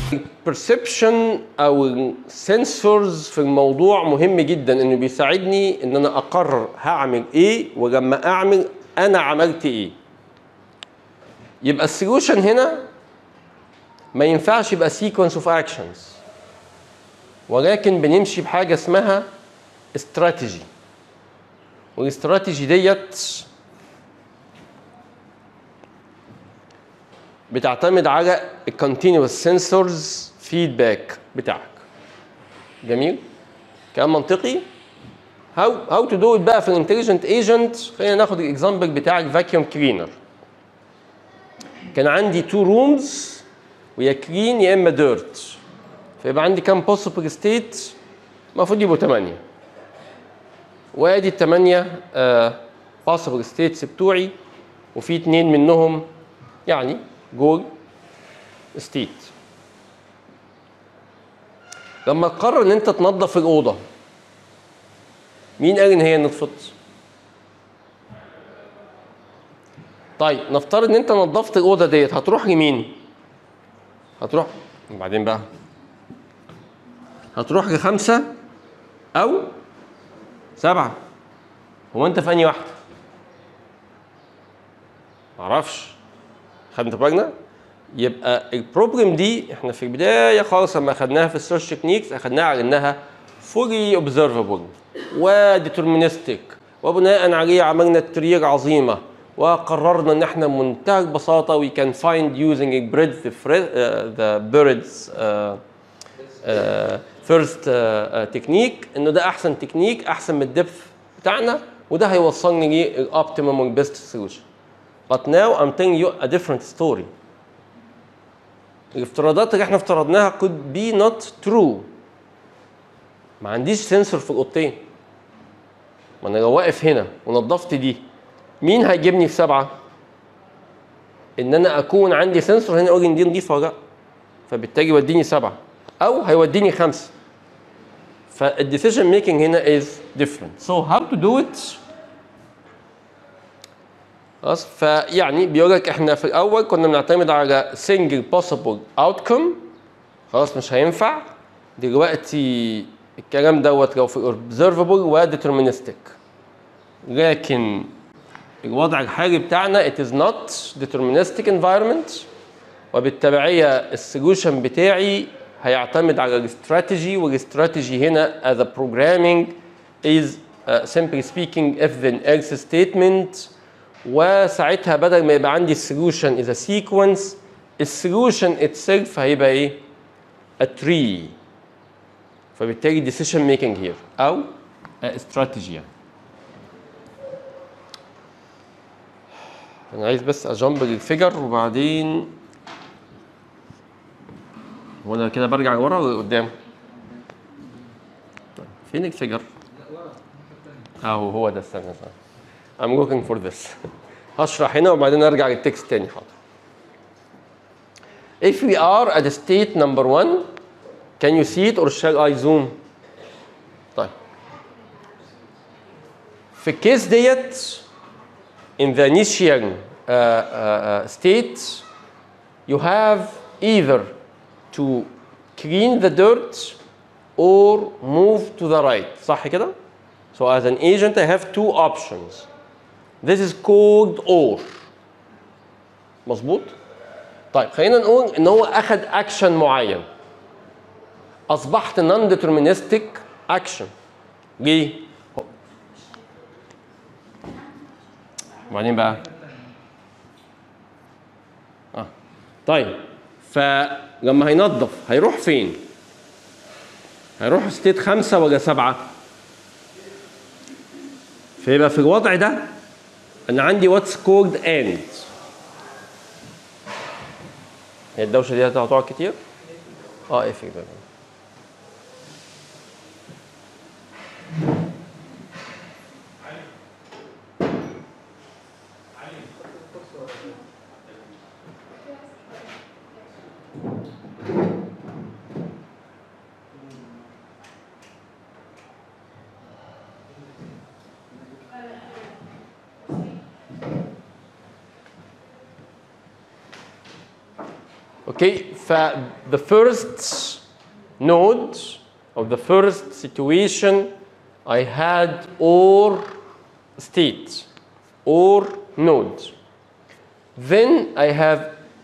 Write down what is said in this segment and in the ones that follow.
البرسبشن او السنسورز في الموضوع مهم جدا انه بيساعدني ان انا اقرر هعمل ايه ولما اعمل انا عملت ايه يبقى السوليوشن هنا ما ينفعش يبقى سيكونس اوف اكشنز ولكن بنمشي بحاجه اسمها استراتيجي والاستراتيجي ديت بتعتمد على الكونتينوس سنسورز فيدباك بتاعك جميل كلام منطقي هاو هاو تو دو ات بقى في الانتليجنت ايجنت خلينا ناخد الاكزامبل بتاع الفاكيوم كلينر كان عندي تو رومز ويا كلين يا اما ديرت فيبقى عندي كام بوسيبل ستيت المفروض يبقوا 8 وادي الثمانيه بوسيبل ستيتس بتوعي وفي اثنين منهم يعني جول ستيت لما تقرر ان انت تنظف الاوضه مين قال ان هي نطفت طيب نفترض ان انت نظفت الاوضه ديت هتروح لمين هتروح وبعدين بقى هتروح لخمسه او سبعه هو انت في انهي واحده معرفش خدت بالنا يبقى البروبلم دي احنا في البدايه خالص لما اخدناها في السيرش تكنيكس اخدناها على انها فولي اوبزرفبل وديترمينستيك وبناء عليه عملنا تريق عظيمه وقررنا ان احنا بمنتهى البساطه we can find using a bridge the, fri- uh, the birds uh, uh, first uh, uh, technique انه ده احسن تكنيك احسن من الدبث بتاعنا وده هيوصلني للاوبتيمم والبيست سوليوشن But now I'm telling you a different story. الافتراضات اللي احنا افترضناها could be not true. ما عنديش سنسور في الاوضتين. ما انا لو واقف هنا ونظفت دي مين هيجيبني في سبعه؟ ان انا اكون عندي سنسور هنا يقول لي إن دي نضيفه ولا لا. فبالتالي يوديني سبعه او هيوديني خمسه. فالديسيجن ميكنج هنا is different. So how to do it؟ خلاص فيعني بيقول لك احنا في الاول كنا بنعتمد على single possible outcome خلاص مش هينفع دلوقتي الكلام دوت لو في observable و deterministic لكن الوضع الحالي بتاعنا it is not deterministic environment وبالتبعية السوليوشن بتاعي هيعتمد على الاستراتيجي والاستراتيجي هنا as a programming is uh, simply speaking if then else statement وساعتها بدل ما يبقى عندي السوليوشن از سيكونس السوليوشن اتسيلف هيبقى ايه؟ a tree فبالتالي decision making here او استراتيجي يعني انا عايز بس اجامب للفيجر وبعدين وانا كده برجع لورا ولا قدام؟ طيب، فين الفيجر؟ اهو هو ده استنى استنى I'm looking for this. هشرح هنا وبعدين ارجع للتكست تاني حاضر. If we are at state number one, can you see it or shall I zoom? طيب. في الكيس ديت in the initial uh, uh, uh, state you have either to clean the dirt or move to the right صح كده؟ So as an agent I have two options. This is called or. مظبوط؟ طيب خلينا نقول ان هو اخذ اكشن معين. اصبحت non deterministic action. ليه؟ وبعدين بقى؟ اه طيب فلما هينظف هيروح فين؟ هيروح ستيت خمسة ولا سبعة؟ فيبقى في الوضع ده انا عندي واتس كولد اند هي الدوشه دي هتقعد كتير؟ اه اقفل بقى اوكي ف the first node of the first situation I had or state or node then I have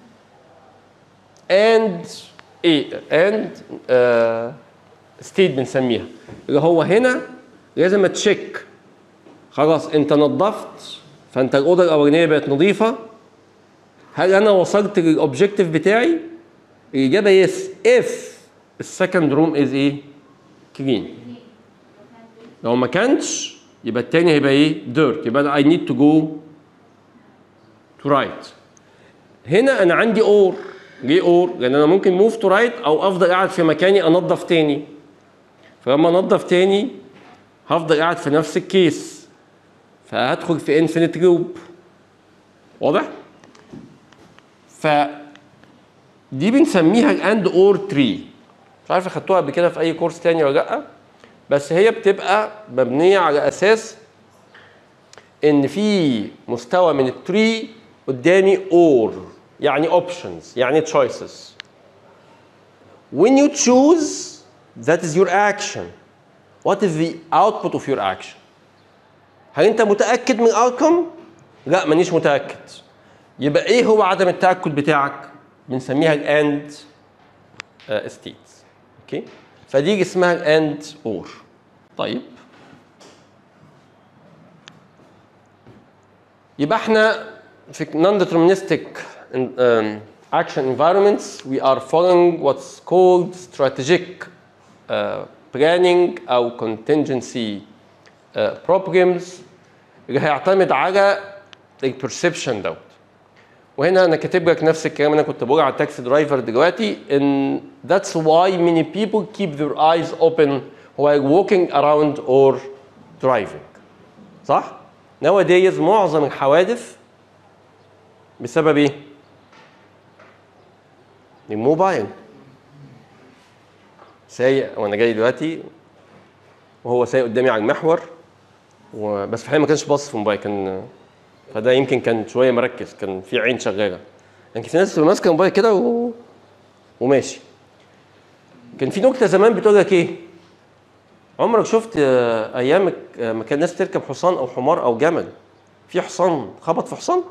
and ايه and uh, state بنسميها اللي هو هنا لازم اتشيك خلاص انت نظفت فانت الاوضه الاولانيه بقت نظيفه هل انا وصلت للاوبجيكتيف بتاعي الاجابه يس اف السكند روم از ايه كلين لو ما كانش يبقى التاني هيبقى ايه ديرت يبقى اي نيد تو جو تو رايت هنا انا عندي اور ليه اور لان انا ممكن موف تو رايت او افضل قاعد في مكاني انظف تاني فلما انظف تاني هفضل قاعد في نفس الكيس فهدخل في انفينيت لوب واضح ف دي بنسميها الاند اور تري مش عارف اخدتوها قبل كده في اي كورس تاني ولا لا بس هي بتبقى مبنيه على اساس ان في مستوى من التري قدامي اور يعني اوبشنز يعني choices when you choose that is your action what is the output of your action هل انت متاكد من الاوتكم لا مانيش متاكد يبقى ايه هو عدم التاكد بتاعك بنسميها الاند ستيتس اوكي فدي اسمها الاند اور طيب يبقى احنا في non deterministic um, action environments we are following what's called strategic uh, planning او contingency uh, programs اللي هيعتمد على البرسبشن دوت وهنا انا كاتب لك نفس الكلام اللي انا كنت بقول على التاكسي درايفر دلوقتي ان that's why many people keep their eyes open while walking around or driving صح؟ nowadays معظم الحوادث بسبب ايه؟ الموبايل سايق وانا جاي دلوقتي وهو سايق قدامي على المحور و... بس في الحقيقه ما كانش باص في الموبايل كان فده يمكن كان شويه مركز كان في عين شغاله لكن في ناس بتبقى ماسكه الموبايل كده و... وماشي كان في نكته زمان بتقول لك ايه عمرك شفت آه، ايام آه، ما كان الناس تركب حصان او حمار او جمل في حصان خبط في حصان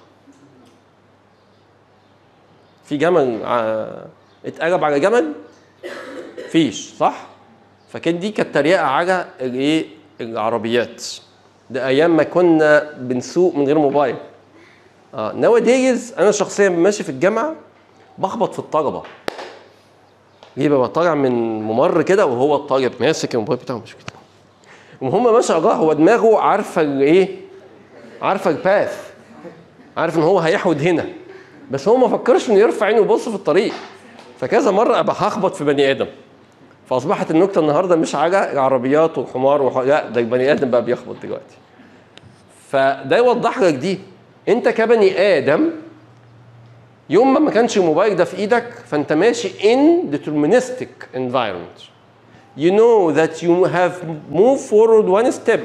في جمل آه، اتقلب على جمل فيش صح فكان دي كانت تريقه على الايه العربيات ده ايام ما كنا بنسوق من غير موبايل اه نواديز انا شخصيا ماشي في الجامعه بخبط في الطلبه ليه ببقى طالع من ممر كده وهو الطالب ماسك الموبايل بتاعه مش كده وهم ما شاء الله هو دماغه عارفه الايه عارفه الباث عارف ان هو هيحود هنا بس هو ما فكرش انه يرفع عينه ويبص في الطريق فكذا مره ابقى هخبط في بني ادم فاصبحت النكته النهارده مش على العربيات والحمار وح... لا ده البني ادم بقى بيخبط دلوقتي فده يوضح لك دي انت كبني ادم يوم ما ما كانش الموبايل ده في ايدك فانت ماشي in deterministic environment you know that you have moved forward one step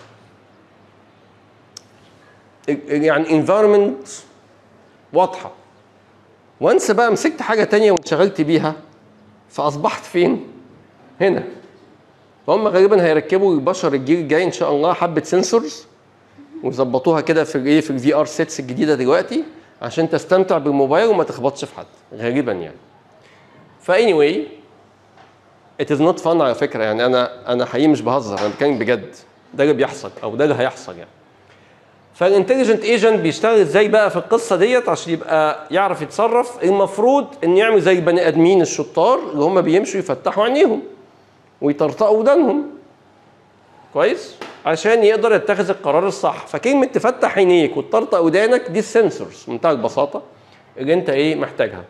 يعني environment واضحه وانس بقى مسكت حاجه تانية وانشغلت بيها فاصبحت فين هنا فهم غالبا هيركبوا البشر الجيل الجاي ان شاء الله حبه سنسورز ويظبطوها كده في الايه في الفي ار سيتس الجديده دلوقتي عشان تستمتع بالموبايل وما تخبطش في حد غالبا يعني فا anyway it is not fun على فكره يعني انا انا حقيقي مش بهزر انا بتكلم بجد ده اللي بيحصل او ده اللي هيحصل يعني فالانتليجنت ايجنت بيشتغل ازاي بقى في القصه ديت عشان يبقى يعرف يتصرف المفروض ان يعمل زي البني ادمين الشطار اللي هم بيمشوا يفتحوا عينيهم ويطرطقوا ودانهم كويس عشان يقدر يتخذ القرار الصح فكلمه تفتح عينيك وتطرطق ودانك دي السنسورز منتهى البساطه اللي انت ايه محتاجها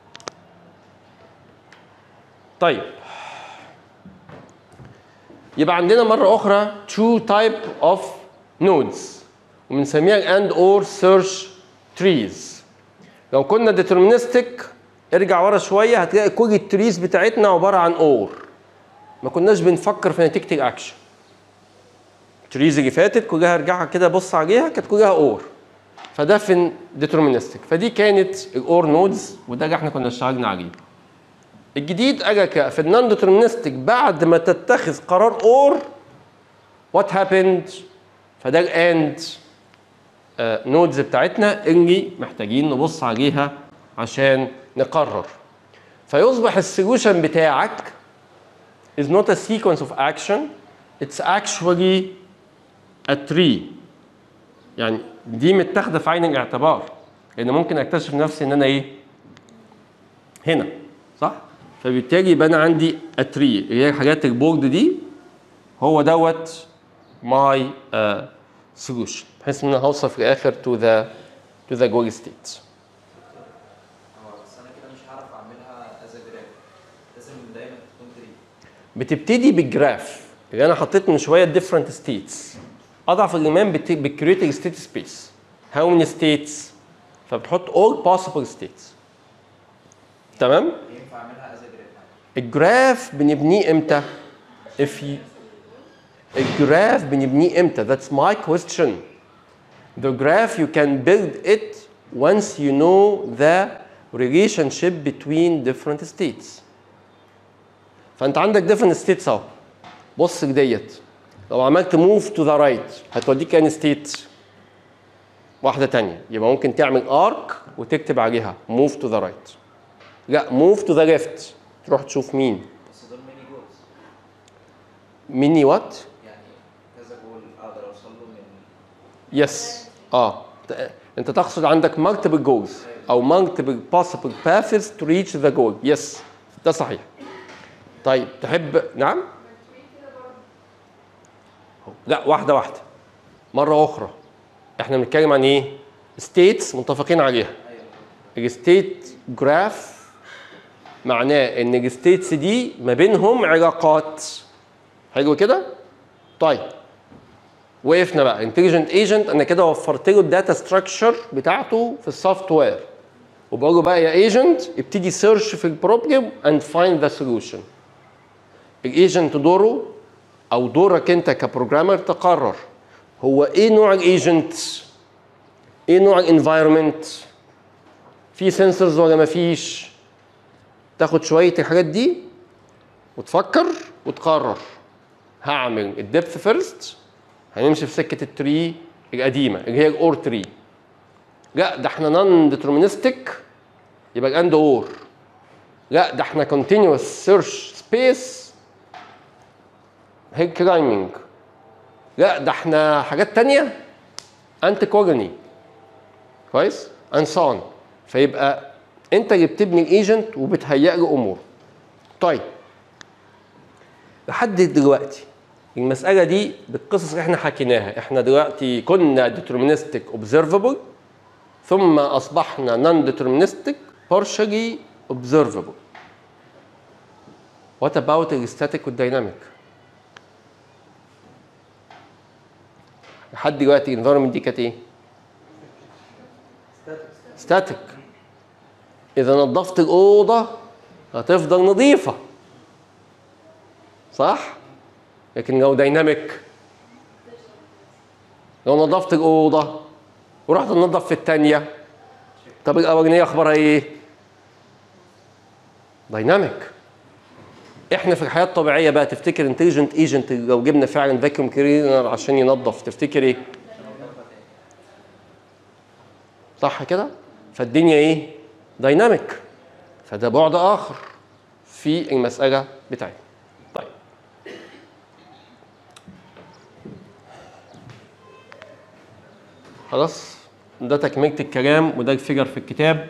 طيب يبقى عندنا مره اخرى two type of nodes وبنسميها الاند اور سيرش تريز لو كنا ديترمينستيك ارجع ورا شويه هتلاقي كل التريز بتاعتنا عباره عن اور ما كناش بنفكر في نتيجه الاكشن التريز اللي فاتت كلها ارجعها كده بص عليها كانت كلها اور فده في ديترمينستيك فدي كانت الاور نودز وده اللي احنا كنا اشتغلنا عليه الجديد اجى ك- في النون ديترمينستيك بعد ما تتخذ قرار اور وات هابند فده الاند نودز بتاعتنا اللي محتاجين نبص عليها عشان نقرر فيصبح السوليوشن بتاعك is not a sequence of action it's actually a tree يعني دي متاخده في عين الاعتبار لان ممكن اكتشف نفسي ان انا ايه هنا صح فبالتالي يبقى انا عندي a tree اللي هي الحاجات البورد دي هو دوت ماي سوليوشن بحيث ان انا هوصل في الاخر to the to the goal state اه بس انا كده مش هعرف اعملها از جراف لازم دايما تكون تري بتبتدي بالجراف اللي انا حطيت من شويه different states اضعف الايمان بكريتنج ستيت سبيس how many states فبتحط all possible states تمام ينفع اعملها از جراف الجراف بنبنيه امتى if you الجراف بنبنيه امتى that's my question the graph you can build it once you know the relationship between different states فانت عندك different states اهو بص ديت لو عملت move to the right هتوديك كان ستيت واحدة تانية يبقى ممكن تعمل arc وتكتب عليها move to the right لا move to the left تروح تشوف مين بس دول ميني جولز ميني وات يعني كذا جول اقدر اوصل له من يس اه ت- انت تقصد عندك multiple goals او multiple possible paths to reach the goal يس ده صحيح طيب تحب نعم لا واحده واحده مره اخرى احنا بنتكلم عن ايه states متفقين عليها الستيت جراف معناه ان الستيتس دي ما بينهم علاقات حلو كده طيب وقفنا بقى انتليجنت ايجنت انا كده وفرت له الداتا ستراكشر بتاعته في السوفت وير وبقول له بقى يا ايجنت ابتدي سيرش في البروبلم اند فايند ذا سوليوشن الايجنت دوره او دورك انت كبروجرامر تقرر هو ايه نوع الايجنت ايه نوع الانفايرمنت في سنسورز ولا ما فيش تاخد شويه الحاجات دي وتفكر وتقرر هعمل الدبث فيرست هنمشي في سكه التري القديمه اللي هي الاور تري لا ده احنا نون ديترمينستيك يبقى الاند اور لا ده احنا كونتينوس سيرش سبيس هيك كلايمنج لا ده احنا حاجات تانية انت كوجني كويس اند سون فيبقى انت اللي بتبني الايجنت وبتهيئ له امور طيب لحد دلوقتي المسألة دي بالقصص اللي احنا حكيناها احنا دلوقتي كنا deterministic observable ثم أصبحنا non deterministic partially observable What about the static والديناميك؟ لحد دلوقتي environment دي كانت ايه؟ static إذا نظفت الأوضة هتفضل نظيفة صح؟ لكن لو دايناميك لو نظفت الأوضة ورحت تنظف في الثانية طب الأولانية أخبارها إيه؟ دايناميك احنا في الحياه الطبيعيه بقى تفتكر انتليجنت ايجنت لو جبنا فعلا فاكيوم كلينر عشان ينظف تفتكر ايه؟ صح كده؟ فالدنيا ايه؟ دايناميك فده بعد اخر في المساله بتاعتنا. طيب خلاص ده تكمله الكلام وده الفيجر في الكتاب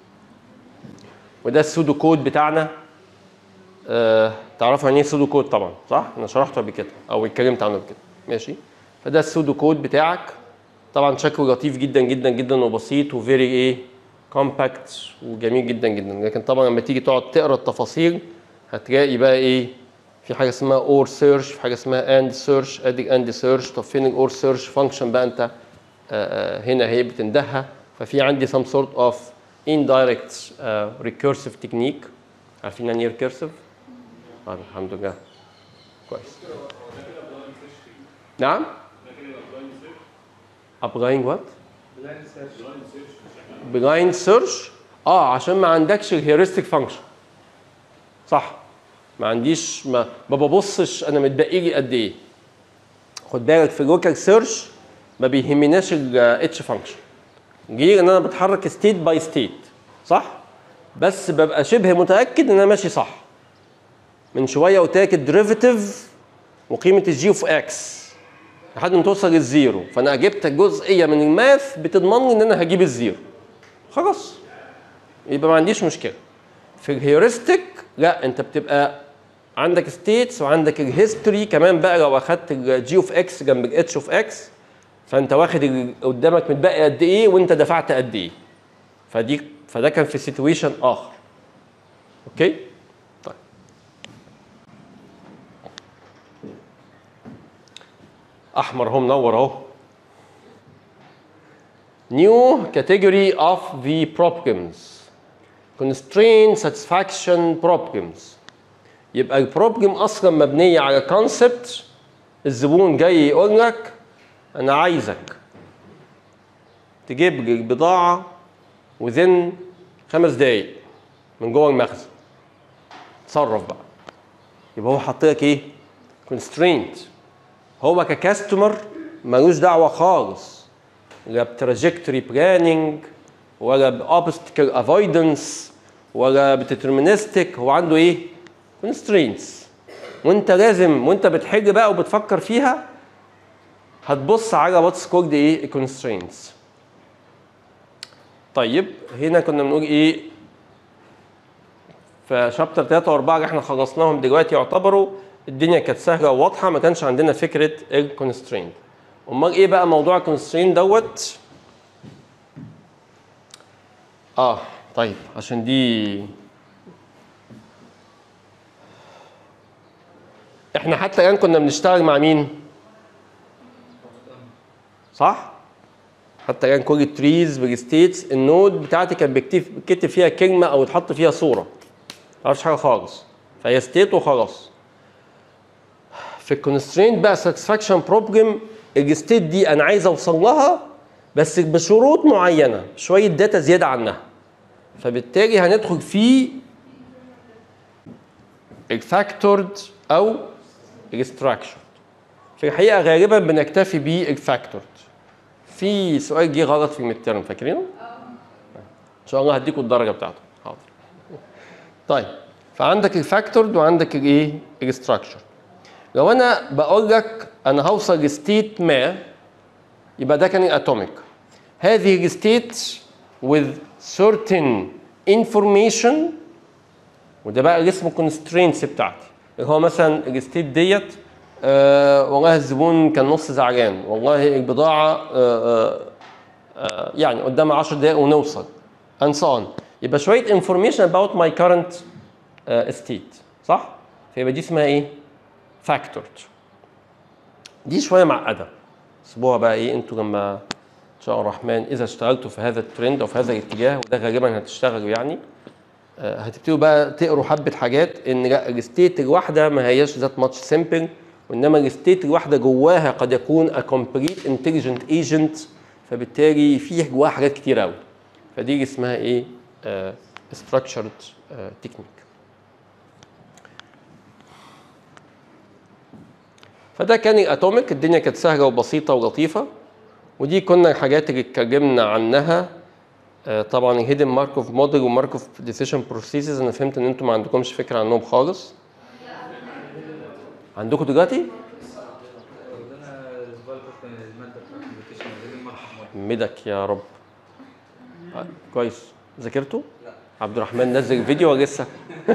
وده السودو كود بتاعنا آه، تعرفوا يعني ايه سودو كود طبعا صح؟ انا شرحته قبل كده او اتكلمت عنه قبل كده ماشي فده السودو كود بتاعك طبعا شكله لطيف جدا جدا جدا وبسيط وفيري ايه كومباكت وجميل جدا جدا لكن طبعا لما تيجي تقعد تقرا التفاصيل هتلاقي بقى ايه في حاجه اسمها اور سيرش في حاجه اسمها اند سيرش ادي اند سيرش طب فين الاور سيرش فانكشن بقى انت آه، آه، هنا هي بتندهها ففي عندي some sort of indirect uh, recursive technique عارفين يعني ايه recursive؟ طيب الحمد لله كويس نعم applying what بلايند سيرش اه عشان ما عندكش الهيورستيك فانكشن صح ما عنديش ما, ما ببصش انا متبقي لي قد ايه خد بالك في لوكال سيرش ما بيهمناش الاتش فانكشن غير ان انا بتحرك ستيت باي ستيت صح بس ببقى شبه متاكد ان انا ماشي صح من شويه قلت لك الديريفيتيف وقيمه الجي اوف اكس لحد ما توصل للزيرو فانا جبت جزئيه من الماث بتضمن لي ان انا هجيب الزيرو خلاص يبقى ما عنديش مشكله في الهيورستيك لا انت بتبقى عندك ستيتس وعندك الهيستوري كمان بقى لو اخدت الجي اوف اكس جنب الاتش اوف اكس فانت واخد اللي قدامك متبقي قد ايه وانت دفعت قد ايه فدي فده كان في سيتويشن اخر اوكي طيب احمر اهو منور اهو new category of the problems constraint satisfaction problems يبقى البروبلم اصلا مبنيه على كونسبت الزبون جاي يقول لك انا عايزك تجيب لي البضاعه within خمس دقايق من جوه المخزن تصرف بقى يبقى هو حاط لك ايه constraint هو ككاستمر ملوش دعوه خالص لا بتراجكتوري بلاننج ولا باوبستكل افويدنس ولا بتترمينستيك هو عنده ايه constraints وانت لازم وانت بتحل بقى وبتفكر فيها هتبص على واتس كولد ايه constraints طيب هنا كنا بنقول ايه في شابتر 3 و4 اللي احنا خلصناهم دلوقتي يعتبروا الدنيا كانت سهله وواضحه ما كانش عندنا فكره الكونسترينت امال ايه بقى موضوع الكونسترينت دوت اه طيب عشان دي احنا حتى الان كنا بنشتغل مع مين صح حتى الان كل التريز بالستيتس النود بتاعتي كان بيكتب بيتكتب فيها كلمه او يتحط فيها صوره ما اعرفش حاجه خالص فهي ستيت وخلاص في الكونسترينت بقى ساتسفاكشن بروبلم الستيت دي انا عايز اوصل لها بس بشروط معينه شويه داتا زياده عنها فبالتالي هندخل في الفاكتورد او الاستراكشر في الحقيقه غالبا بنكتفي بالفاكتورد في سؤال جه غلط في الميد فاكرينه؟ ان شاء الله هديكم الدرجه بتاعته حاضر طيب فعندك الفاكتورد وعندك الايه؟ الاستراكشر لو انا بقول لك انا هوصل لستيت ما يبقى ده كان الاتوميك هذه الستيت with certain information وده بقى اللي اسمه constraints بتاعتي اللي هو مثلا الستيت ديت آه والله الزبون كان نص زعلان والله البضاعه آه آه آه يعني قدامها 10 دقائق ونوصل and so on يبقى شويه information about my current آه state صح؟ فيبقى دي اسمها ايه؟ فاكتورد دي شويه معقده سيبوها بقى ايه انتوا لما ان شاء الله الرحمن اذا اشتغلتوا في هذا الترند او في هذا الاتجاه وده غالبا هتشتغلوا يعني آه، هتبتدوا بقى تقروا حبه حاجات ان لا الستيت الواحده ما هياش ذات ماتش سيمبل وانما الستيت الواحده جواها قد يكون a complete intelligent agent فبالتالي فيه جواها حاجات كتير قوي فدي اللي اسمها ايه آه structured آه technique فده كان الاتوميك الدنيا كانت سهله وبسيطه ولطيفه ودي كنا الحاجات اللي اتكلمنا عنها آه، طبعا الهيدن ماركوف موديل وماركوف ديسيشن بروسيسز انا فهمت ان انتم ما عندكمش فكره عنهم خالص عندكم دلوقتي عندنا الاسبوع اللي فات كان الماده بتاعت الكومبيتيشن عايزين مرحب مدك يا رب آه، كويس ذاكرته عبد الرحمن نزل فيديو ولا لسه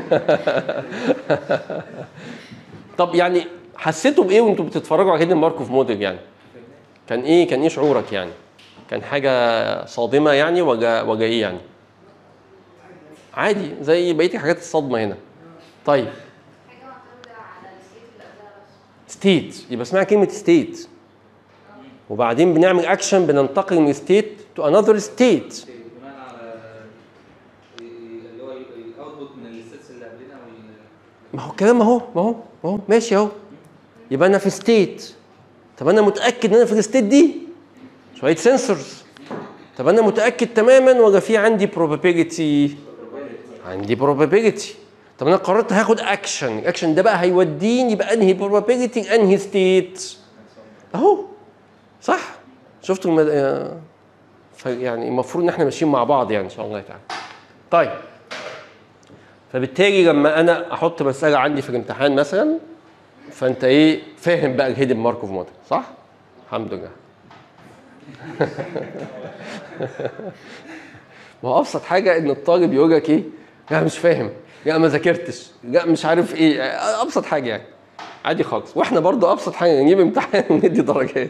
طب يعني حسيتوا بايه وانتوا بتتفرجوا على هيدن ماركوف موديل يعني كان ايه كان ايه شعورك يعني كان حاجه صادمه يعني ولا ولا ايه يعني عادي زي بقيه الحاجات الصادمه هنا طيب حاجه معتمده على الستيت اللي قبلها بس ستيت يبقى اسمها كلمه ستيت وبعدين بنعمل اكشن بننتقل من ستيت تو انذر ستيت بناء على اللي هو الاوتبوت من الستس اللي قبلنا وال ما هو الكلام اهو ما هو ما هو ماشي اهو يبقى انا في ستيت طب انا متاكد ان انا في الستيت دي شويه سنسورز طب انا متاكد تماما ولا في عندي probability عندي probability طب انا قررت هاخد اكشن الاكشن ده بقى هيوديني بانهي probability انهي ستيت اهو صح شفتوا المد... آه، ف- يعني المفروض ان احنا ماشيين مع بعض يعني ان شاء الله تعالى طيب فبالتالي لما انا احط مساله عندي في الامتحان مثلا فانت ايه فاهم بقى الهيدن ماركوف موديل صح الحمد لله ما هو ابسط حاجه ان الطالب يقول لك ايه لا مش فاهم لا ما ذاكرتش لا مش عارف ايه ابسط حاجه يعني عادي خالص واحنا برضو ابسط حاجه نجيب امتحان وندي درجات